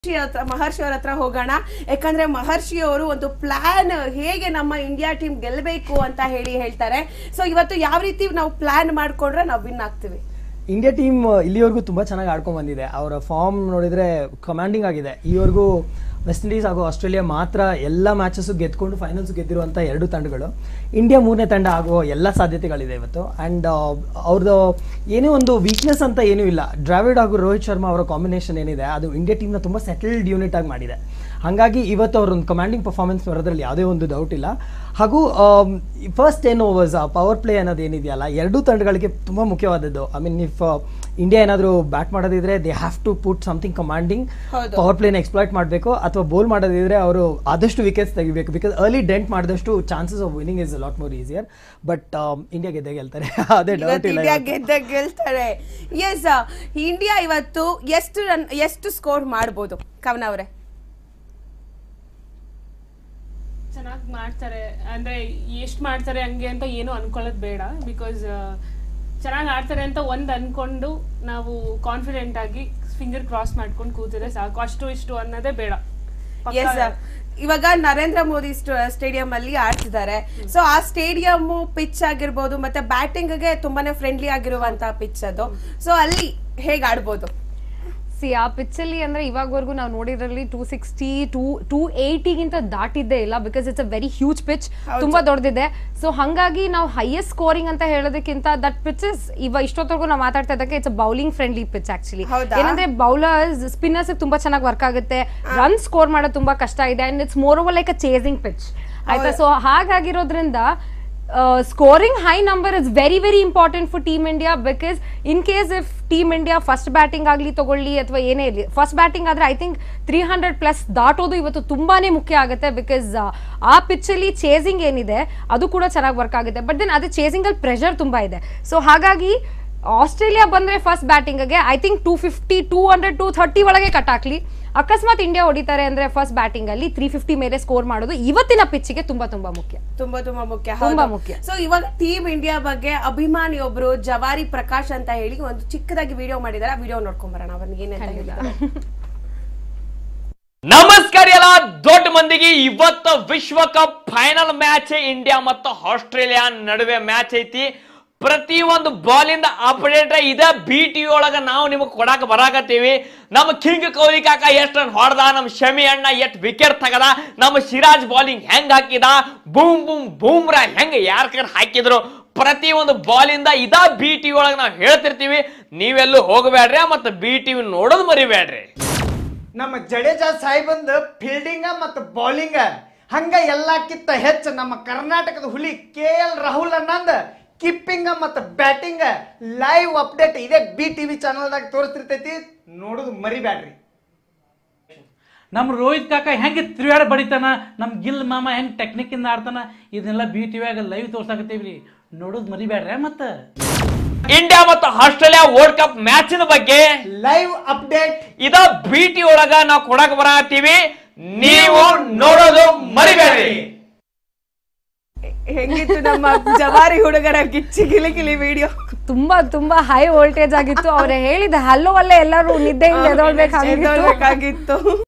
ಮಹರ್ಷಿ ಹತ್ರ ಮಹರ್ಷಿ ಅವ್ರ ಹತ್ರ ಹೋಗೋಣ ಯಾಕಂದ್ರೆ ಮಹರ್ಷಿ ಅವರು ಒಂದು ಪ್ಲಾನ್ ಹೇಗೆ ನಮ್ಮ ಇಂಡಿಯಾ ಟೀಮ್ ಗೆಲ್ಲಬೇಕು ಅಂತ ಹೇಳಿ ಹೇಳ್ತಾರೆ ಸೊ ಇವತ್ತು ಯಾವ ರೀತಿ ನಾವು ಪ್ಲಾನ್ ಮಾಡ್ಕೊಂಡ್ರೆ ನಾವು ವಿನ್ ಆಗ್ತೀವಿ ಇಂಡಿಯಾ ಟೀಮ್ ಇಲ್ಲಿವರೆಗೂ ತುಂಬಾ ಚೆನ್ನಾಗಿ ಆಡ್ಕೊಂಡ್ ಬಂದಿದೆ ಅವರ ಫಾರ್ಮ್ ನೋಡಿದ್ರೆ ಕಮಾಂಡಿಂಗ್ ಆಗಿದೆ ಈವರೆಗೂ ವೆಸ್ಟ್ ಇಂಡೀಸ್ ಹಾಗೂ ಆಸ್ಟ್ರೇಲಿಯಾ ಮಾತ್ರ ಎಲ್ಲ ಮ್ಯಾಚಸ್ ಗೆದ್ಕೊಂಡು ಫೈನಲ್ಸ್ ಗೆದ್ದಿರುವಂಥ ಎರಡು ತಂಡಗಳು ಇಂಡಿಯಾ ಮೂರನೇ ತಂಡ ಆಗುವ ಎಲ್ಲ ಸಾಧ್ಯತೆಗಳಿದೆ ಇವತ್ತು ಆ್ಯಂಡ್ ಅವ್ರದ್ದು ಏನೇ ಒಂದು ವೀಕ್ನೆಸ್ ಅಂತ ಏನೂ ಇಲ್ಲ ಡ್ರಾವಿಡ್ ಹಾಗೂ ರೋಹಿತ್ ಶರ್ಮಾ ಅವರ ಕಾಂಬಿನೇಷನ್ ಏನಿದೆ ಅದು ಇಂಡಿಯಾ ಟೀಮ್ನ ತುಂಬ ಸೆಟಲ್ಡ್ ಯೂನಿಟ್ ಆಗಿ ಮಾಡಿದೆ ಹಾಗಾಗಿ ಇವತ್ತು ಅವ್ರ ಒಂದು ಕಮಾಂಡಿಂಗ್ ಪರ್ಫಾರ್ಮೆನ್ಸ್ ಬರೋದ್ರಲ್ಲಿ ಯಾವುದೇ ಒಂದು ಡೌಟ್ ಇಲ್ಲ ಹಾಗೂ first ten overs power play ಅನ್ನೋದು ಏನಿದೆಯಲ್ಲ ಎರಡೂ ತಂಡಗಳಿಗೆ ತುಂಬ ಮುಖ್ಯವಾದದ್ದು ಐ ಮೀನ್ ಇಫ್ ಇಂಡಿಯಾ ಏನಾದರೂ ಬ್ಯಾಟ್ ಮಾಡೋದಿದ್ರೆ they have to put something commanding ಹೌದು. ಪವರ್ ಪ್ಲೇನ ಎಕ್ಸ್ಪ್ಲಾಯ್ಟ್ ಮಾಡಬೇಕು ಅಥವಾ ಬೋಲ್ ಮಾಡೋದಿದ್ರೆ ಅವರು ಆದಷ್ಟು ವಿಕೆಟ್ಸ್ ತೆಗಿಬೇಕು ಬಿಕಾಸ್ ಅರ್ಲಿ ಡೆಂಟ್ ಮಾಡಿದಷ್ಟು chances of winning is lot more easier but India ಗೆದ್ದೇ ಗೆಲ್ತಾರೆ ಅದೇ ಡೌಟ್ ಇವತ್ತು ಇಲ್ಲ ಇಂಡಿಯಾ ಇವತ್ತು. ಗೆದ್ದ ಗೆಲ್ತಾರೆ ಎಸ್ ಇಂಡಿಯಾ ಇವತ್ತು ಎಷ್ಟು ರನ್ ಎಷ್ಟು ಸ್ಕೋರ್ ಮಾಡ್ಬೋದು ಕವನ ಅವರೇ ಚೆನ್ನಾಗಿ ಮಾಡ್ತಾರೆ ಅಂದ್ರೆ ಎಷ್ಟು ಮಾಡ್ತಾರೆ ಹಂಗೆ ಅಂತ ಏನು ಅನ್ಕೊಳ್ಳೋದು ಬೇಡ ಬಿಕಾಸ್ ಚೆನ್ನಾಗಿ ಆಡ್ತಾರೆ ಅಂತ ಒಂದ್ ಅನ್ಕೊಂಡು ನಾವು ಕಾನ್ಫಿಡೆಂಟ್ ಆಗಿ ಫಿಂಗರ್ ಕ್ರಾಸ್ ಮಾಡ್ಕೊಂಡು ಕೂತಿದ್ರೆ ಸಾಕು ಅಷ್ಟು ಇಷ್ಟು ಅನ್ನೋದೇ ಬೇಡ ಪಕ್ಕ ಎಸ್ ಇವಾಗ ನರೇಂದ್ರ ಮೋದಿ ಸ್ಟೇಡಿಯಂ ಅಲ್ಲಿ ಆಡ್ತಿದ್ದಾರೆ ಸೊ ಆ ಸ್ಟೇಡಿಯಂ ಪಿಚ್ ಆಗಿರ್ಬೋದು ಮತ್ತೆ ಬ್ಯಾಟಿಂಗ್ ಗೆ ತುಂಬಾನೇ ಫ್ರೆಂಡ್ಲಿ ಆಗಿರುವಂತಹ ಪಿಚ್ ಅದು ಸೊ ಅಲ್ಲಿ ಹೇಗ್ ಆಡ್ಬೋದು ಸಿ ಆ ಪಿಚ್ಚಲ್ಲಿ ಅಂದ್ರೆ ಇವಾಗವರೆಗೂ ನಾವು ನೋಡಿದ್ರಲ್ಲಿ ಟೂ ಸಿಕ್ಸ್ಟಿ ಟೂ ಟೂ ಏಯ್ಟಿಗಿಂತ ದಾಟಿದ್ದೇ ಇಲ್ಲ because it's a very huge pitch ತುಂಬಾ ದೊಡ್ಡದಿದೆ ಸೊ ಹಂಗಾಗಿ ನಾವು ಹೈಯೆಸ್ಟ್ ಸ್ಕೋರಿಂಗ್ ಅಂತ ಹೇಳೋದಕ್ಕಿಂತ ದಟ್ ಪಿಚಸ್ ಇವ ಇಷ್ಟೊತ್ತವರೆಗೂ ನಾವು ಮಾತಾಡ್ತಾ ಇದ್ದಕ್ಕೆ it's bowling friendly pitch actually ಹೌದಾ? ಏನಂದ್ರೆ ಬೌಲರ್ಸ್ ಸ್ಪಿನ್ನರ್ಸ್ ತುಂಬಾ ಚೆನ್ನಾಗಿ ವರ್ಕ್ ಆಗುತ್ತೆ ರನ್ ಸ್ಕೋರ್ ಮಾಡೋದು ತುಂಬಾ ಕಷ್ಟ ಇದೆ and it's more over like a chasing pitch ಆಯ್ತಾ ಸೊ ಹಾಗಾಗಿರೋದ್ರಿಂದ scoring high number is very very important for team India because in case if team India first batting ಆಗಲಿ ತಗೊಳ್ಳಿ ಅಥವಾ ಏನೇ ಇರಲಿ ಫಸ್ಟ್ ಬ್ಯಾಟಿಂಗ್ ಆದ್ರೆ I think three hundred plus ದಾಟೋದು ಇವತ್ತು ತುಂಬಾನೇ ಮುಖ್ಯ ಆಗುತ್ತೆ ಬಿಕಾಸ್ ಆ ಪಿಚ್ಚಲ್ಲಿ ಚೇಸಿಂಗ್ ಏನಿದೆ ಅದು ಕೂಡ ಚೆನ್ನಾಗಿ ವರ್ಕ್ ಆಗುತ್ತೆ ಬಟ್ ದೆನ್ ಅದು ಚೇಸಿಂಗ್ ಅಲ್ಲಿ ಪ್ರೆಷರ್ ತುಂಬಾ ಇದೆ ಸೊ ಹಾಗಾಗಿ ಆಸ್ಟ್ರೇಲಿಯಾ ಬಂದ್ರೆ ಫಸ್ಟ್ ಬ್ಯಾಟಿಂಗ್ಗೆ I think two fifty two hundred two thirty ಒಳಗೆ ಕಟ್ ಹಾಕ್ಲಿ ಅಕಸ್ಮಾತ್ ಇಂಡಿಯಾ ಹೊಡಿತಾರೆ ಅಂದ್ರೆ ಫಸ್ಟ್ ಬ್ಯಾಟಿಂಗ್ ಅಲ್ಲಿ ತ್ರೀ ಫಿಫ್ಟಿ ಮೇಲೆ ಸ್ಕೋರ್ ಮಾಡೋದು ಇವತ್ತಿನ ಪಿಚ್ಗೆ ತುಂಬಾ ತುಂಬಾ ಮುಖ್ಯ ತುಂಬಾ ತುಂಬಾ ಮುಖ್ಯ ತುಂಬಾ ಮುಖ್ಯ. ಸೊ ಇವಾಗ ಟೀಮ್ ಇಂಡಿಯಾ ಬಗ್ಗೆ ಅಭಿಮಾನಿ ಒಬ್ರು ಜವಾರಿ ಪ್ರಕಾಶ್ ಅಂತ ಹೇಳಿ ಒಂದು ಚಿಕ್ಕದಾಗಿ ವಿಡಿಯೋ ಮಾಡಿದಾರೆ ಆ ವಿಡಿಯೋ ನೋಡ್ಕೊಂಡ್ ಬರೋಣ ಅವ್ರಿಗೆ ಏನಂತ ಹೇಳಿದ್ದಾರೆ ನಮಸ್ಕಾರ ಎಲ್ಲ ದೊಡ್ಡ ಮಂದಿಗೆ ಇವತ್ತು ವಿಶ್ವಕಪ್ ಫೈನಲ್ ಮ್ಯಾಚ್ ಇಂಡಿಯಾ ಮತ್ತು ಆಸ್ಟ್ರೇಲಿಯಾ ನಡುವೆ ಮ್ಯಾಚ್ ಐತಿ ಪ್ರತಿ ಒಂದು ಬಾಲಿಂದ ಅಪ್ಡೇಟ್ ಇದ ಬಿ ಟಿ ಒಳಗ ನಾವು ನಿಮಗೆ ಕೊಡಾಕ ಬರಾಕತ್ತೀವಿ ನಮ್ಮ ಕಿಂಗ್ ಕೊಹ್ಲಿ ಕಾಕ ಎಷ್ಟು ರನ್ ಹೊಡೆದ ನಮ್ಮ ಶಮಿ ಅಣ್ಣ ಎಷ್ಟು ವಿಕೆಟ್ ತಗದ ನಮ್ಮ ಸಿರಾಜ್ ಬಾಲಿಂಗ್ ಹೆಂಗ್ ಹಾಕಿದ ಬೂಮ್ ಬೂಮ್ ಬೂಮ್ರಾ ಹೆಂಗ್ ಯಾರ ಕಡೆ ಹಾಕಿದ್ರು ಪ್ರತಿ ಒಂದು ಬಾಲಿಂದ ಇದ ಬಿ ಟಿ ಒಳಗೆ ನಾವು ಹೇಳ್ತಿರ್ತೀವಿ ನೀವೆಲ್ಲೂ ಹೋಗಬೇಡ್ರಿ ಮತ್ತು ಬಿ ಟಿ ನೋಡೋದು ಮರಿಬೇಡ್ರಿ ನಮ್ಮ ಜಡೇಜಾ ಸಾಹೇಬಂದ ಫೀಲ್ಡಿಂಗ ಮತ್ತು ಬೌಲಿಂಗ ಹಂಗ ಎಲ್ಲಕ್ಕಿಂತ ಹೆಚ್ಚು ನಮ್ಮ ಕರ್ನಾಟಕದ ಹುಲಿ ಕೆ ಎಲ್ ರಾಹುಲ್ ಅನ್ನಂದ ಕಿಪ್ಪಿಂಗ ಮತ್ತು ಬ್ಯಾಟಿಂಗ ಲೈವ್ ಅಪ್ಡೇಟ್ ಇದೇ ಬಿ ಟಿ ವಿ ಚಾನಲ್ದಾಗ ತೋರಿಸ್ತಿರ್ತೈತಿ ನೋಡೋದು ಮರಿಬ್ಯಾಡ್ರಿ ನಮ್ಮ ರೋಹಿತ್ ಕಾಕ ಹೆಂಗೆ ತಿರುಗಾಡ ಬಡಿತಾನ ನಮ್ಮ ಗಿಲ್ ಮಾಮ ಹೆಂಗೆ ಟೆಕ್ನಿಕ್ಕಿಂದ ಆಡ್ತಾನ ಇದನ್ನೆಲ್ಲ ಬಿ ಟಿ ವ್ಯಾಗ ಲೈವ್ ತೋರ್ಸಾಕತ್ತೀವಿ ರೀ ನೋಡೋದು ಮರಿಬೇಡ್ರಿ ಮತ್ತೆ ಇಂಡಿಯಾ ಮತ್ತು ಆಸ್ಟ್ರೇಲಿಯಾ ವರ್ಲ್ಡ್ ಕಪ್ ಮ್ಯಾಚಿನ ಬಗ್ಗೆ ಲೈವ್ ಅಪ್ಡೇಟ್ ಇದ ಬಿಟಿ ಒಳಗ ನಾವು ಕೊಡಕ್ ಬರತ್ತೀವಿ ನೀವು ನೋಡೋದು ಮರಿಬೇಡ್ರಿ ಹೆಂಗಿತ್ತು ನಮ್ಮ ಜವಾರಿ ಹುಡುಗರ ಗಿಚ್ಚಿ ಗಿಲಿ ಗಿಲಿ ವಿಡಿಯೋ ತುಂಬಾ ತುಂಬಾ ಹೈ ವೋಲ್ಟೇಜ್ ಆಗಿತ್ತು ಅವ್ರು ಹೇಳಿದ ಹಲ್ಲು ಅಲ್ಲೇ ಎಲ್ಲರೂ ನಿದ್ದೆಯಿಂದ ಎದೊಳ್ಬೇಕಾಗಿತ್ತು ಎದ್ದೊಳ್ಬೇಕಾಗಿತ್ತು